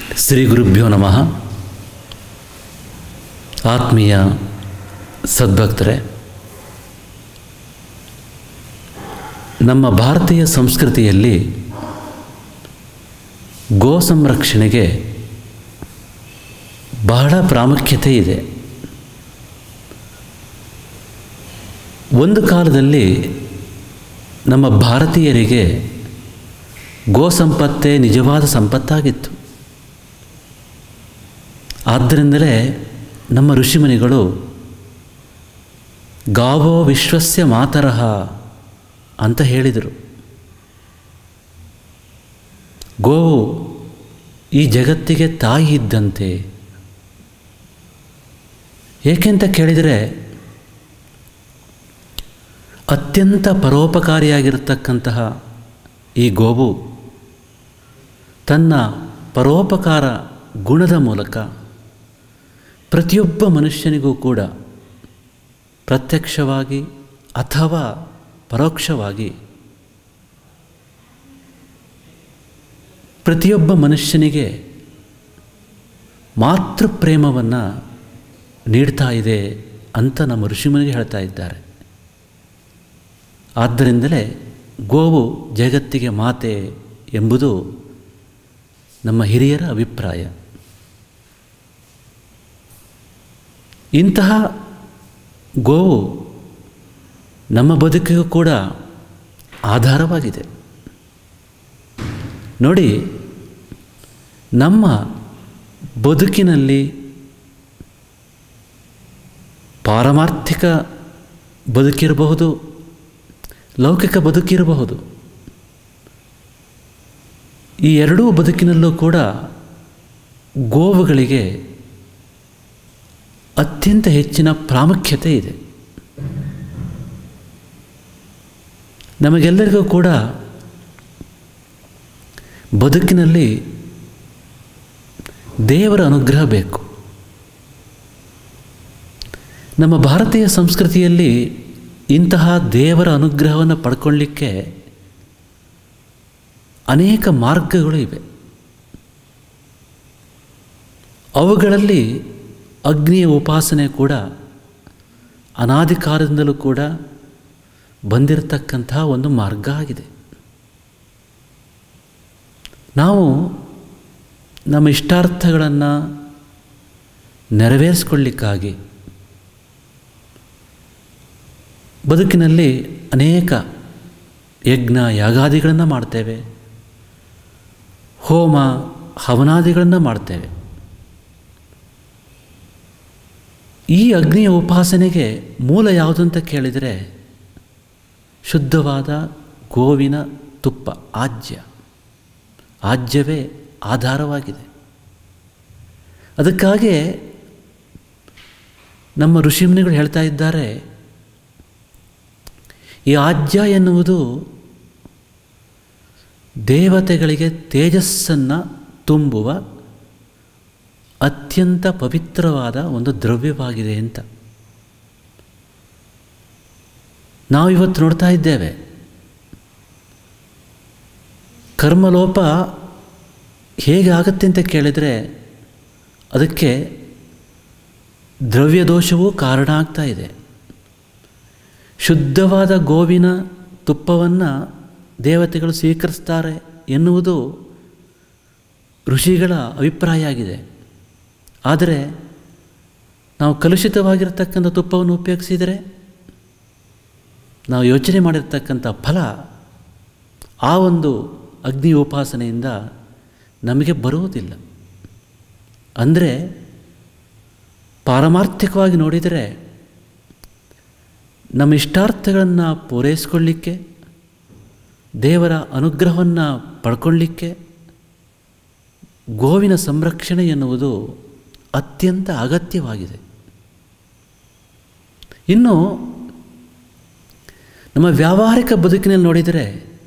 ಶ್ರೀ ಗುರುಭ್ಯೋ ನಮಃ ಆತ್ಮೀಯ ಸದ್ಭಕ್ತರೇ ನಮ್ಮ ಭಾರತೀಯ ಸಂಸ್ಕೃತಿಯಲ್ಲಿ ಗೋ ಸಂರಕ್ಷಣೆಗೆ ಬಹಳ ಪ್ರಾಮುಖ್ಯತೆ ಇದೆ ಒಂದು ಕಾಲದಲ್ಲಿ ನಮ್ಮ ಭಾರತೀಯರಿಗೆ ಗೋ ಸಂಪತ್ತೇ ನಿಜವಾದ ಸಂಪತ್ತಾಗಿತ್ತು ಆದ್ದರಿಂದಲೇ ನಮ್ಮ ಋಷಿಮುನಿಗಳು ಗಾವೋ ವಿಶ್ವಸ್ಯ ಮಾತರಹ ಅಂತ ಹೇಳಿದರು ಗೋವು ಈ ಜಗತ್ತಿಗೆ ತಾಯಿ ಇದ್ದಂತೆ ಏಕೆಂತ ಕೇಳಿದರೆ ಅತ್ಯಂತ ಪರೋಪಕಾರಿಯಾಗಿರತಕ್ಕಂತಹ ಈ ಗೋವು ತನ್ನ ಪರೋಪಕಾರ ಗುಣದ ಮೂಲಕ ಪ್ರತಿಯೊಬ್ಬ ಮನುಷ್ಯನಿಗೂ ಕೂಡ ಪ್ರತ್ಯಕ್ಷವಾಗಿ ಅಥವಾ ಪರೋಕ್ಷವಾಗಿ ಪ್ರತಿಯೊಬ್ಬ ಮನುಷ್ಯನಿಗೆ ಮಾತೃ ಪ್ರೇಮವನ್ನು ನೀಡ್ತಾ ಇದೆ ಅಂತ ನಮ್ಮ ಋಷಿಮುನಿಗೆ ಹೇಳ್ತಾ ಇದ್ದಾರೆ ಆದ್ದರಿಂದಲೇ ಗೋವು ಜಗತ್ತಿಗೆ ಮಾತೆ ಎಂಬುದು ನಮ್ಮ ಹಿರಿಯರ ಅಭಿಪ್ರಾಯ ಇಂತಹ ಗೋವು ನಮ್ಮ ಬದುಕಿಗೂ ಕೂಡ ಆಧಾರವಾಗಿದೆ ನೋಡಿ ನಮ್ಮ ಬದುಕಿನಲ್ಲಿ ಪಾರಮಾರ್ಥಿಕ ಬದುಕಿರಬಹುದು ಲೌಕಿಕ ಬದುಕಿರಬಹುದು ಈ ಎರಡೂ ಬದುಕಿನಲ್ಲೂ ಕೂಡ ಗೋವುಗಳಿಗೆ ಅತ್ಯಂತ ಹೆಚ್ಚಿನ ಪ್ರಾಮುಖ್ಯತೆ ಇದೆ ನಮಗೆಲ್ಲರಿಗೂ ಕೂಡ ಬದುಕಿನಲ್ಲಿ ದೇವರ ಅನುಗ್ರಹ ಬೇಕು ನಮ್ಮ ಭಾರತೀಯ ಸಂಸ್ಕೃತಿಯಲ್ಲಿ ಇಂತಹ ದೇವರ ಅನುಗ್ರಹವನ್ನು ಪಡ್ಕೊಳ್ಳಿಕ್ಕೆ ಅನೇಕ ಮಾರ್ಗಗಳು ಇವೆ ಅವುಗಳಲ್ಲಿ ಅಗ್ನಿಯ ಉಪಾಸನೆ ಕೂಡ ಅನಾದಿ ಕಾಲದಿಂದಲೂ ಕೂಡ ಬಂದಿರತಕ್ಕಂತಹ ಒಂದು ಮಾರ್ಗ ಆಗಿದೆ ನಾವು ನಮ್ಮ ಇಷ್ಟಾರ್ಥಗಳನ್ನು ನೆರವೇರಿಸ್ಕೊಳ್ಳಿಕ್ಕಾಗಿ ಬದುಕಿನಲ್ಲಿ ಅನೇಕ ಯಜ್ಞ ಯಾಗಾದಿಗಳನ್ನು ಮಾಡ್ತೇವೆ ಹೋಮ ಹವನಾದಿಗಳನ್ನು ಮಾಡ್ತೇವೆ ಈ ಅಗ್ನಿಯ ಉಪಾಸನೆಗೆ ಮೂಲ ಯಾವುದು ಅಂತ ಕೇಳಿದರೆ ಶುದ್ಧವಾದ ಗೋವಿನ ತುಪ್ಪ ಆಜ್ಯ ಆಜ್ಯವೇ ಆಧಾರವಾಗಿದೆ ಅದಕ್ಕಾಗಿ ನಮ್ಮ ಋಷಿಮುನಿಗಳು ಹೇಳ್ತಾ ಇದ್ದಾರೆ ಈ ಆಜ್ಯ ಎನ್ನುವುದು ದೇವತೆಗಳಿಗೆ ತೇಜಸ್ಸನ್ನು ತುಂಬುವ ಅತ್ಯಂತ ಪವಿತ್ರವಾದ ಒಂದು ದ್ರವ್ಯವಾಗಿದೆ ಅಂತ ನಾವು ಇವತ್ತು ನೋಡ್ತಾ ಇದ್ದೇವೆ ಕರ್ಮಲೋಪ ಹೇಗೆ ಆಗುತ್ತೆ ಅಂತ ಕೇಳಿದರೆ ಅದಕ್ಕೆ ದ್ರವ್ಯದೋಷವೂ ಕಾರಣ ಆಗ್ತಾ ಇದೆ ಶುದ್ಧವಾದ ಗೋವಿನ ತುಪ್ಪವನ್ನು ದೇವತೆಗಳು ಸ್ವೀಕರಿಸ್ತಾರೆ ಎನ್ನುವುದು ಋಷಿಗಳ ಅಭಿಪ್ರಾಯ ಆಗಿದೆ ಆದರೆ ನಾವು ಕಲುಷಿತವಾಗಿರತಕ್ಕಂಥ ತುಪ್ಪವನ್ನು ಉಪಯೋಗಿಸಿದರೆ ನಾವು ಯೋಚನೆ ಮಾಡಿರ್ತಕ್ಕಂಥ ಫಲ ಆ ಒಂದು ಅಗ್ನಿ ಉಪಾಸನೆಯಿಂದ ನಮಗೆ ಬರುವುದಿಲ್ಲ ಅಂದರೆ ಪಾರಮಾರ್ಥಿಕವಾಗಿ ನೋಡಿದರೆ ನಮ್ಮ ಇಷ್ಟಾರ್ಥಗಳನ್ನು ಪೂರೈಸ್ಕೊಳ್ಳಿಕ್ಕೆ ದೇವರ ಅನುಗ್ರಹವನ್ನು ಪಡ್ಕೊಳ್ಳಿಕ್ಕೆ ಗೋವಿನ ಸಂರಕ್ಷಣೆ ಎನ್ನುವುದು ಅತ್ಯಂತ ಅಗತ್ಯವಾಗಿದೆ ಇನ್ನು ನಮ್ಮ ವ್ಯಾವಹಾರಿಕ ಬದುಕಿನಲ್ಲಿ ನೋಡಿದರೆ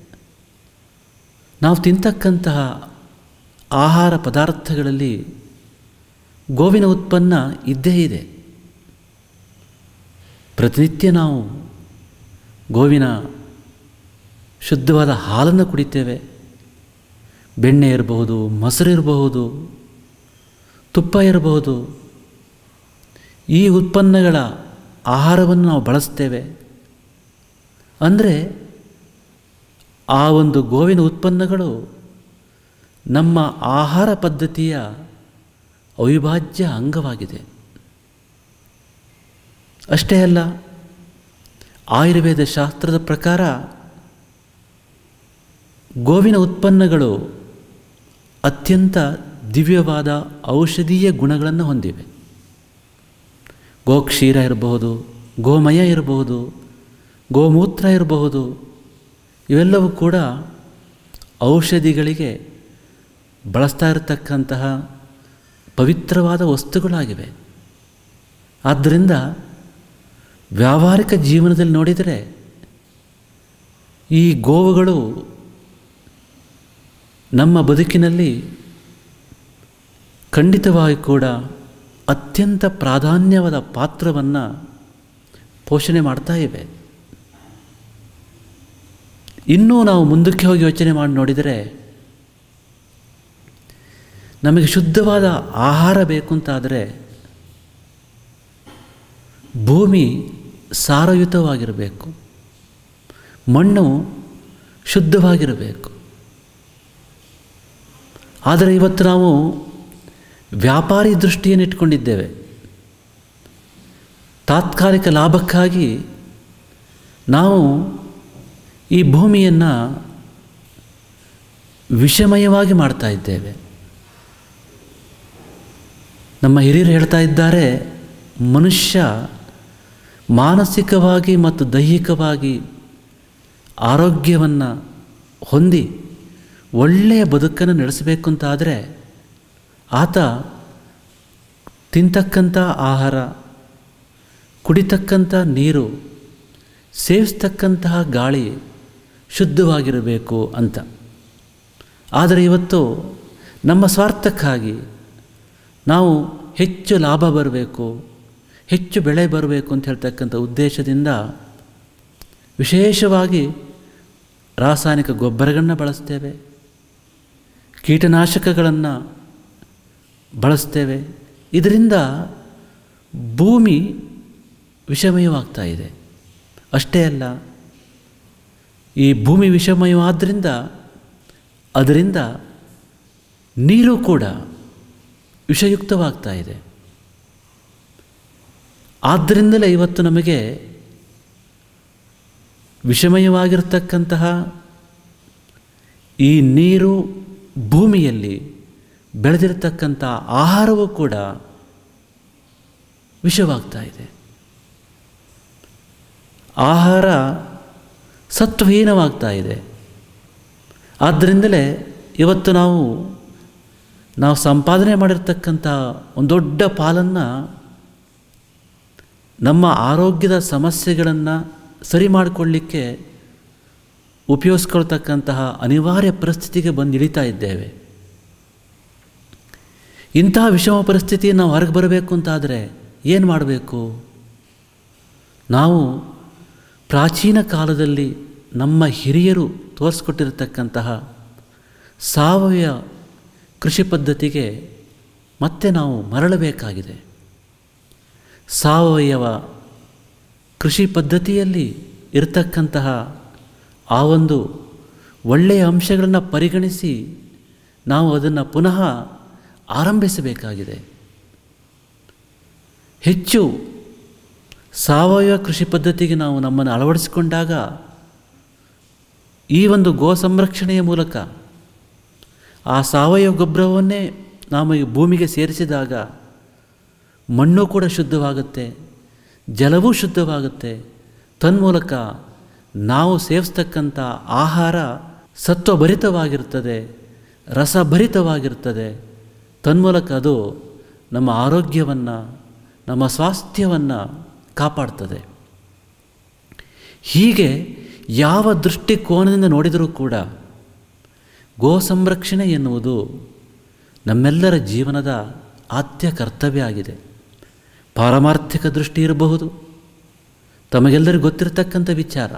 ನಾವು ತಿಂತಕ್ಕಂತಹ ಆಹಾರ ಪದಾರ್ಥಗಳಲ್ಲಿ ಗೋವಿನ ಉತ್ಪನ್ನ ಇದ್ದೇ ಇದೆ ಪ್ರತಿನಿತ್ಯ ನಾವು ಗೋವಿನ ಶುದ್ಧವಾದ ಹಾಲನ್ನು ಕುಡಿತೇವೆ ಬೆಣ್ಣೆ ಇರಬಹುದು ಮೊಸರು ಇರಬಹುದು ತುಪ್ಪ ಇರಬಹುದು ಈ ಉತ್ಪನ್ನಗಳ ಆಹಾರವನ್ನು ನಾವು ಬಳಸ್ತೇವೆ ಅಂದರೆ ಆ ಒಂದು ಗೋವಿನ ಉತ್ಪನ್ನಗಳು ನಮ್ಮ ಆಹಾರ ಪದ್ಧತಿಯ ಅವಿಭಾಜ್ಯ ಅಂಗವಾಗಿದೆ ಅಷ್ಟೇ ಅಲ್ಲ ಆಯುರ್ವೇದ ಶಾಸ್ತ್ರದ ಪ್ರಕಾರ ಗೋವಿನ ಉತ್ಪನ್ನಗಳು ಅತ್ಯಂತ ದಿವ್ಯವಾದ ಔಷಧೀಯ ಗುಣಗಳನ್ನು ಹೊಂದಿವೆ ಗೋಕ್ಷೀರ ಇರಬಹುದು ಗೋಮಯ ಇರಬಹುದು ಗೋಮೂತ್ರ ಇರಬಹುದು ಇವೆಲ್ಲವೂ ಕೂಡ ಔಷಧಿಗಳಿಗೆ ಬಳಸ್ತಾ ಇರತಕ್ಕಂತಹ ಪವಿತ್ರವಾದ ವಸ್ತುಗಳಾಗಿವೆ ಆದ್ದರಿಂದ ವ್ಯಾವಹಾರಿಕ ಜೀವನದಲ್ಲಿ ನೋಡಿದರೆ ಈ ಗೋವುಗಳು ನಮ್ಮ ಬದುಕಿನಲ್ಲಿ ಖಂಡಿತವಾಗಿ ಕೂಡ ಅತ್ಯಂತ ಪ್ರಾಧಾನ್ಯವಾದ ಪಾತ್ರವನ್ನು ಪೋಷಣೆ ಮಾಡ್ತಾ ಇವೆ ಇನ್ನೂ ನಾವು ಮುಂದಕ್ಕೆ ಹೋಗಿ ಯೋಚನೆ ಮಾಡಿ ನೋಡಿದರೆ ನಮಗೆ ಶುದ್ಧವಾದ ಆಹಾರ ಬೇಕು ಅಂತಾದರೆ ಭೂಮಿ ಸಾರಯುತವಾಗಿರಬೇಕು ಮಣ್ಣು ಶುದ್ಧವಾಗಿರಬೇಕು ಆದರೆ ಇವತ್ತು ನಾವು ವ್ಯಾಪಾರಿ ದೃಷ್ಟಿಯನ್ನು ಇಟ್ಕೊಂಡಿದ್ದೇವೆ ತಾತ್ಕಾಲಿಕ ಲಾಭಕ್ಕಾಗಿ ನಾವು ಈ ಭೂಮಿಯನ್ನು ವಿಷಮಯವಾಗಿ ಮಾಡ್ತಾ ಇದ್ದೇವೆ ನಮ್ಮ ಹಿರಿಯರು ಹೇಳ್ತಾ ಇದ್ದಾರೆ ಮನುಷ್ಯ ಮಾನಸಿಕವಾಗಿ ಮತ್ತು ದೈಹಿಕವಾಗಿ ಆರೋಗ್ಯವನ್ನು ಹೊಂದಿ ಒಳ್ಳೆಯ ಬದುಕನ್ನು ನಡೆಸಬೇಕು ಅಂತಾದರೆ ಆತ ತಿಂತಕ್ಕಂಥ ಆಹಾರ ಕುಡಿತಕ್ಕಂಥ ನೀರು ಸೇವಿಸ್ತಕ್ಕಂತಹ ಗಾಳಿ ಶುದ್ಧವಾಗಿರಬೇಕು ಅಂತ ಆದರೆ ಇವತ್ತು ನಮ್ಮ ಸ್ವಾರ್ಥಕ್ಕಾಗಿ ನಾವು ಹೆಚ್ಚು ಲಾಭ ಬರಬೇಕು ಹೆಚ್ಚು ಬೆಳೆ ಬರಬೇಕು ಅಂತ ಹೇಳ್ತಕ್ಕಂಥ ಉದ್ದೇಶದಿಂದ ವಿಶೇಷವಾಗಿ ರಾಸಾಯನಿಕ ಗೊಬ್ಬರಗಳನ್ನ ಬಳಸ್ತೇವೆ ಕೀಟನಾಶಕಗಳನ್ನು ಬಳಸ್ತೇವೆ ಇದರಿಂದ ಭೂಮಿ ವಿಷಮಯವಾಗ್ತಾ ಇದೆ ಅಷ್ಟೇ ಅಲ್ಲ ಈ ಭೂಮಿ ವಿಷಮಯವಾದ್ದರಿಂದ ಅದರಿಂದ ನೀರು ಕೂಡ ವಿಷಯುಕ್ತವಾಗ್ತಾ ಇದೆ ಆದ್ದರಿಂದಲೇ ಇವತ್ತು ನಮಗೆ ವಿಷಮಯವಾಗಿರ್ತಕ್ಕಂತಹ ಈ ನೀರು ಭೂಮಿಯಲ್ಲಿ ಬೆಳೆದಿರತಕ್ಕಂಥ ಆಹಾರವೂ ಕೂಡ ವಿಷವಾಗ್ತಾ ಇದೆ ಆಹಾರ ಸತ್ವಹೀನವಾಗ್ತಾ ಇದೆ ಆದ್ದರಿಂದಲೇ ಇವತ್ತು ನಾವು ನಾವು ಸಂಪಾದನೆ ಮಾಡಿರ್ತಕ್ಕಂಥ ಒಂದು ದೊಡ್ಡ ಪಾಲನ್ನು ನಮ್ಮ ಆರೋಗ್ಯದ ಸಮಸ್ಯೆಗಳನ್ನು ಸರಿ ಮಾಡಿಕೊಳ್ಳಿಕ್ಕೆ ಉಪಯೋಗಿಸ್ಕೊಳ್ತಕ್ಕಂತಹ ಅನಿವಾರ್ಯ ಪರಿಸ್ಥಿತಿಗೆ ಬಂದು ಇಳಿತಾ ಇದ್ದೇವೆ ಇಂತಹ ವಿಷಮ ಪರಿಸ್ಥಿತಿ ನಾವು ಹೊರಗೆ ಬರಬೇಕು ಅಂತಾದರೆ ಏನು ಮಾಡಬೇಕು ನಾವು ಪ್ರಾಚೀನ ಕಾಲದಲ್ಲಿ ನಮ್ಮ ಹಿರಿಯರು ತೋರಿಸ್ಕೊಟ್ಟಿರತಕ್ಕಂತಹ ಸಾವಯವ ಕೃಷಿ ಪದ್ಧತಿಗೆ ಮತ್ತೆ ನಾವು ಮರಳಬೇಕಾಗಿದೆ ಸಾವಯವ ಕೃಷಿ ಪದ್ಧತಿಯಲ್ಲಿ ಇರತಕ್ಕಂತಹ ಆ ಒಂದು ಒಳ್ಳೆಯ ಅಂಶಗಳನ್ನು ಪರಿಗಣಿಸಿ ನಾವು ಅದನ್ನು ಪುನಃ ಆರಂಭಿಸಬೇಕಾಗಿದೆ ಹೆಚ್ಚು ಸಾವಯವ ಕೃಷಿ ಪದ್ಧತಿಗೆ ನಾವು ನಮ್ಮನ್ನು ಅಳವಡಿಸಿಕೊಂಡಾಗ ಈ ಒಂದು ಗೋ ಸಂರಕ್ಷಣೆಯ ಮೂಲಕ ಆ ಸಾವಯವ ಗೊಬ್ಬರವನ್ನೇ ನಾವು ಈ ಭೂಮಿಗೆ ಸೇರಿಸಿದಾಗ ಮಣ್ಣು ಕೂಡ ಶುದ್ಧವಾಗುತ್ತೆ ಜಲವೂ ಶುದ್ಧವಾಗುತ್ತೆ ತನ್ಮೂಲಕ ನಾವು ಸೇವಿಸ್ತಕ್ಕಂಥ ಆಹಾರ ಸತ್ವಭರಿತವಾಗಿರ್ತದೆ ರಸಭರಿತವಾಗಿರ್ತದೆ ತನ್ಮೂಲಕ ಅದು ನಮ್ಮ ಆರೋಗ್ಯವನ್ನು ನಮ್ಮ ಸ್ವಾಸ್ಥ್ಯವನ್ನು ಕಾಪಾಡ್ತದೆ ಹೀಗೆ ಯಾವ ದೃಷ್ಟಿಕೋನದಿಂದ ನೋಡಿದರೂ ಕೂಡ ಗೋ ಸಂರಕ್ಷಣೆ ಎನ್ನುವುದು ನಮ್ಮೆಲ್ಲರ ಜೀವನದ ಆದ್ಯ ಕರ್ತವ್ಯ ಆಗಿದೆ ಪಾರಮಾರ್ಥಿಕ ದೃಷ್ಟಿ ಇರಬಹುದು ತಮಗೆಲ್ಲರಿಗೂ ಗೊತ್ತಿರತಕ್ಕಂಥ ವಿಚಾರ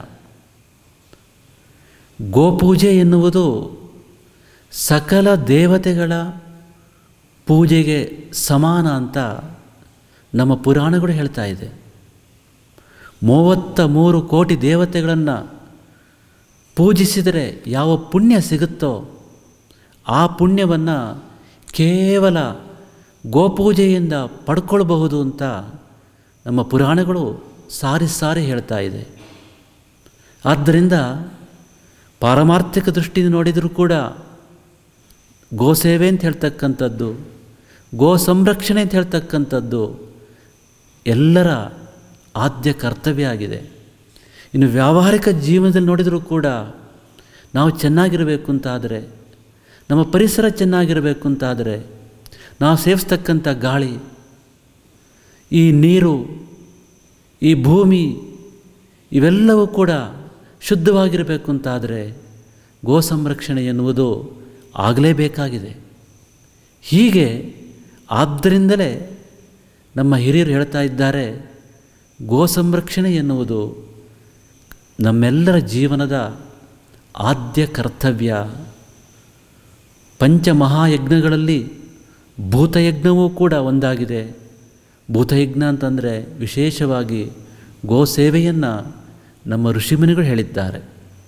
ಗೋಪೂಜೆ ಎನ್ನುವುದು ಸಕಲ ದೇವತೆಗಳ ಪೂಜೆಗೆ ಸಮಾನ ಅಂತ ನಮ್ಮ ಪುರಾಣಗಳು ಹೇಳ್ತಾ ಇದೆ ಮೂವತ್ತ ಮೂರು ಕೋಟಿ ದೇವತೆಗಳನ್ನು ಪೂಜಿಸಿದರೆ ಯಾವ ಪುಣ್ಯ ಸಿಗುತ್ತೋ ಆ ಪುಣ್ಯವನ್ನು ಕೇವಲ ಗೋಪೂಜೆಯಿಂದ ಪಡ್ಕೊಳ್ಬಹುದು ಅಂತ ನಮ್ಮ ಪುರಾಣಗಳು ಸಾರಿ ಸಾರಿ ಹೇಳ್ತಾ ಇದೆ ಆದ್ದರಿಂದ ಪಾರಮಾರ್ಥಿಕ ದೃಷ್ಟಿಯಿಂದ ನೋಡಿದರೂ ಕೂಡ ಗೋಸೇವೆ ಅಂತ ಹೇಳ್ತಕ್ಕಂಥದ್ದು ಗೋ ಸಂರಕ್ಷಣೆ ಅಂತ ಹೇಳ್ತಕ್ಕಂಥದ್ದು ಎಲ್ಲರ ಆದ್ಯ ಕರ್ತವ್ಯ ಆಗಿದೆ ಇನ್ನು ವ್ಯಾವಹಾರಿಕ ಜೀವನದಲ್ಲಿ ನೋಡಿದರೂ ಕೂಡ ನಾವು ಚೆನ್ನಾಗಿರಬೇಕು ಅಂತಾದರೆ ನಮ್ಮ ಪರಿಸರ ಚೆನ್ನಾಗಿರಬೇಕು ಅಂತಾದರೆ ನಾವು ಸೇವಿಸ್ತಕ್ಕಂಥ ಗಾಳಿ ಈ ನೀರು ಈ ಭೂಮಿ ಇವೆಲ್ಲವೂ ಕೂಡ ಶುದ್ಧವಾಗಿರಬೇಕು ಅಂತಾದರೆ ಗೋ ಸಂರಕ್ಷಣೆ ಎನ್ನುವುದು ಆಗಲೇಬೇಕಾಗಿದೆ ಹೀಗೆ ಆದ್ದರಿಂದಲೇ ನಮ್ಮ ಹಿರಿಯರು ಹೇಳ್ತಾ ಇದ್ದಾರೆ ಗೋ ಸಂರಕ್ಷಣೆ ಎನ್ನುವುದು ನಮ್ಮೆಲ್ಲರ ಜೀವನದ ಆದ್ಯ ಕರ್ತವ್ಯ ಪಂಚಮಹಾಯಜ್ಞಗಳಲ್ಲಿ ಭೂತಯಜ್ಞವೂ ಕೂಡ ಒಂದಾಗಿದೆ ಭೂತಯಜ್ಞ ಅಂತಂದರೆ ವಿಶೇಷವಾಗಿ ಗೋ ಸೇವೆಯನ್ನು ನಮ್ಮ ಋಷಿಮುನಿಗಳು ಹೇಳಿದ್ದಾರೆ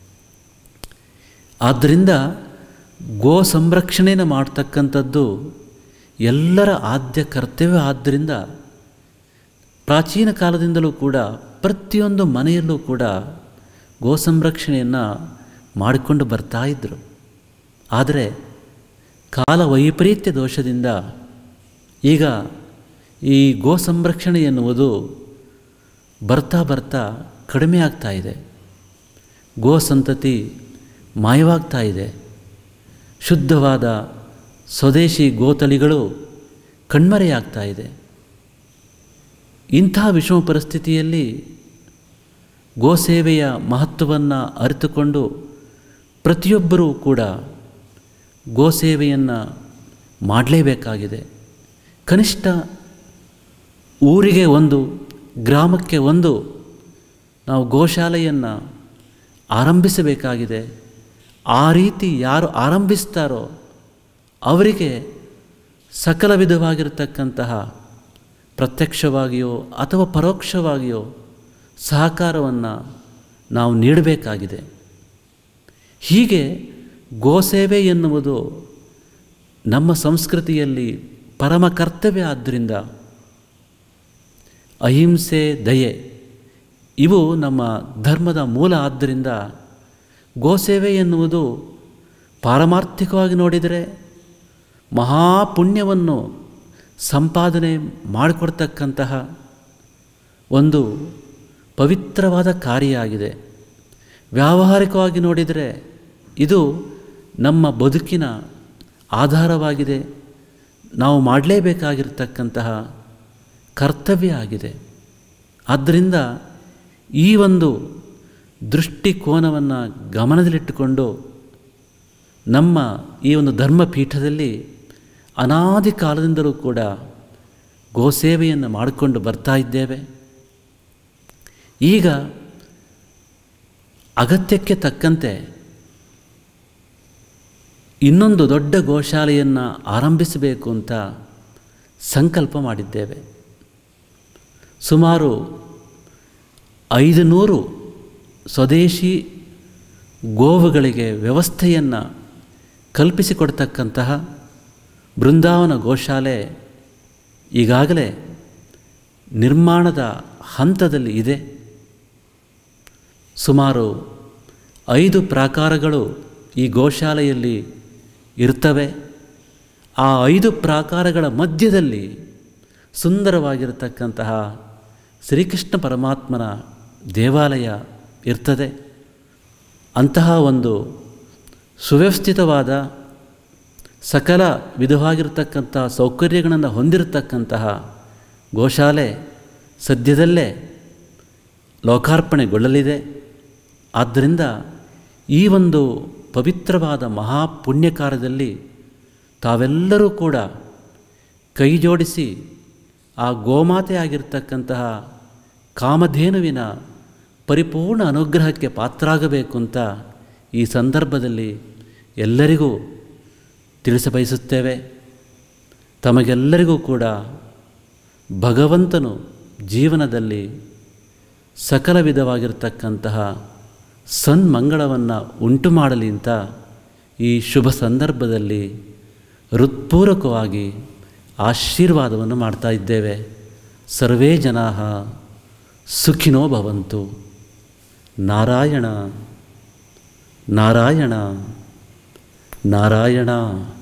ಆದ್ದರಿಂದ ಗೋ ಸಂರಕ್ಷಣೆಯನ್ನು ಮಾಡ್ತಕ್ಕಂಥದ್ದು ಎಲ್ಲರ ಆದ್ಯ ಕರ್ತವ್ಯ ಆದ್ದರಿಂದ ಪ್ರಾಚೀನ ಕಾಲದಿಂದಲೂ ಕೂಡ ಪ್ರತಿಯೊಂದು ಮನೆಯಲ್ಲೂ ಕೂಡ ಗೋ ಸಂರಕ್ಷಣೆಯನ್ನು ಮಾಡಿಕೊಂಡು ಬರ್ತಾ ಇದ್ದರು ಆದರೆ ಕಾಲ ವೈಪರೀತ್ಯ ದೋಷದಿಂದ ಈಗ ಈ ಗೋ ಸಂರಕ್ಷಣೆ ಎನ್ನುವುದು ಬರ್ತಾ ಬರ್ತಾ ಕಡಿಮೆ ಆಗ್ತಾ ಇದೆ ಗೋ ಸಂತತಿ ಮಾಯವಾಗ್ತಾ ಇದೆ ಶುದ್ಧವಾದ ಸ್ವದೇಶಿ ಗೋತಳಿಗಳು ಕಣ್ಮರೆಯಾಗ್ತಾ ಇದೆ ಇಂಥ ವಿಷಮ ಪರಿಸ್ಥಿತಿಯಲ್ಲಿ ಗೋಸೇವೆಯ ಮಹತ್ವವನ್ನು ಅರಿತುಕೊಂಡು ಪ್ರತಿಯೊಬ್ಬರೂ ಕೂಡ ಗೋಸೇವೆಯನ್ನು ಮಾಡಲೇಬೇಕಾಗಿದೆ ಕನಿಷ್ಠ ಊರಿಗೆ ಒಂದು ಗ್ರಾಮಕ್ಕೆ ಒಂದು ನಾವು ಗೋಶಾಲೆಯನ್ನು ಆರಂಭಿಸಬೇಕಾಗಿದೆ ಆ ರೀತಿ ಯಾರು ಆರಂಭಿಸ್ತಾರೋ ಅವರಿಗೆ ಸಕಲ ವಿಧವಾಗಿರತಕ್ಕಂತಹ ಪ್ರತ್ಯಕ್ಷವಾಗಿಯೋ ಅಥವಾ ಪರೋಕ್ಷವಾಗಿಯೋ ಸಹಕಾರವನ್ನು ನಾವು ನೀಡಬೇಕಾಗಿದೆ ಹೀಗೆ ಗೋಸೇವೆ ಎನ್ನುವುದು ನಮ್ಮ ಸಂಸ್ಕೃತಿಯಲ್ಲಿ ಪರಮ ಕರ್ತವ್ಯ ಆದ್ದರಿಂದ ಅಹಿಂಸೆ ದಯೆ ಇವು ನಮ್ಮ ಧರ್ಮದ ಮೂಲ ಆದ್ದರಿಂದ ಗೋಸೇವೆ ಎನ್ನುವುದು ಪಾರಮಾರ್ಥಿಕವಾಗಿ ನೋಡಿದರೆ ಮಹಾಪುಣ್ಯವನ್ನು ಸಂಪಾದನೆ ಮಾಡಿಕೊಡ್ತಕ್ಕಂತಹ ಒಂದು ಪವಿತ್ರವಾದ ಕಾರ್ಯ ಆಗಿದೆ ವ್ಯಾವಹಾರಿಕವಾಗಿ ನೋಡಿದರೆ ಇದು ನಮ್ಮ ಬದುಕಿನ ಆಧಾರವಾಗಿದೆ ನಾವು ಮಾಡಲೇಬೇಕಾಗಿರ್ತಕ್ಕಂತಹ ಕರ್ತವ್ಯ ಆಗಿದೆ ಆದ್ದರಿಂದ ಈ ಒಂದು ದೃಷ್ಟಿಕೋನವನ್ನು ಗಮನದಲ್ಲಿಟ್ಟುಕೊಂಡು ನಮ್ಮ ಈ ಒಂದು ಧರ್ಮಪೀಠದಲ್ಲಿ ಅನಾದಿ ಕಾಲದಿಂದಲೂ ಕೂಡ ಗೋಸೇವೆಯನ್ನು ಮಾಡಿಕೊಂಡು ಬರ್ತಾ ಇದ್ದೇವೆ ಈಗ ಅಗತ್ಯಕ್ಕೆ ತಕ್ಕಂತೆ ಇನ್ನೊಂದು ದೊಡ್ಡ ಗೋಶಾಲೆಯನ್ನು ಆರಂಭಿಸಬೇಕು ಅಂತ ಸಂಕಲ್ಪ ಮಾಡಿದ್ದೇವೆ ಸುಮಾರು ಐದು ನೂರು ಸ್ವದೇಶಿ ಗೋವುಗಳಿಗೆ ವ್ಯವಸ್ಥೆಯನ್ನು ಕಲ್ಪಿಸಿಕೊಡ್ತಕ್ಕಂತಹ ಬೃಂದಾವನ ಗೋಶಾಲೆ ಈಗಾಗಲೇ ನಿರ್ಮಾಣದ ಹಂತದಲ್ಲಿ ಇದೆ ಸುಮಾರು ಐದು ಪ್ರಾಕಾರಗಳು ಈ ಗೋಶಾಲೆಯಲ್ಲಿ ಇರ್ತವೆ ಆ ಐದು ಪ್ರಾಕಾರಗಳ ಮಧ್ಯದಲ್ಲಿ ಸುಂದರವಾಗಿರತಕ್ಕಂತಹ ಶ್ರೀಕೃಷ್ಣ ಪರಮಾತ್ಮನ ದೇವಾಲಯ ಇರ್ತದೆ ಅಂತಹ ಒಂದು ಸುವ್ಯವಸ್ಥಿತವಾದ ಸಕಲ ವಿಧವಾಗಿರತಕ್ಕಂಥ ಸೌಕರ್ಯಗಳನ್ನು ಹೊಂದಿರತಕ್ಕಂತಹ ಗೋಶಾಲೆ ಸದ್ಯದಲ್ಲೇ ಲೋಕಾರ್ಪಣೆಗೊಳ್ಳಲಿದೆ ಆದ್ದರಿಂದ ಈ ಒಂದು ಪವಿತ್ರವಾದ ಮಹಾಪುಣ್ಯ ಕಾರ್ಯದಲ್ಲಿ ತಾವೆಲ್ಲರೂ ಕೂಡ ಕೈ ಜೋಡಿಸಿ ಆ ಗೋಮಾತೆ ಆಗಿರ್ತಕ್ಕಂತಹ ಕಾಮಧೇನುವಿನ ಪರಿಪೂರ್ಣ ಅನುಗ್ರಹಕ್ಕೆ ಪಾತ್ರಾಗಬೇಕು ಅಂತ ಈ ಸಂದರ್ಭದಲ್ಲಿ ಎಲ್ಲರಿಗೂ ತಿಳಿಸಬಯಸುತ್ತೇವೆ ತಮಗೆಲ್ಲರಿಗೂ ಕೂಡ ಭಗವಂತನು ಜೀವನದಲ್ಲಿ ಸಕಲ ವಿಧವಾಗಿರ್ತಕ್ಕಂತಹ ಸನ್ಮಂಗಳವನ್ನು ಉಂಟು ಮಾಡಲಿ ಅಂತ ಈ ಶುಭ ಸಂದರ್ಭದಲ್ಲಿ ಹೃತ್ಪೂರ್ವಕವಾಗಿ ಆಶೀರ್ವಾದವನ್ನು ಮಾಡ್ತಾ ಇದ್ದೇವೆ ಸರ್ವೇ ಜನಾ ಸುಖಿನೋ ಭವಂತು ನಾರಾಯಣ ನಾರಾಯಣ ನಾರಾಯಣ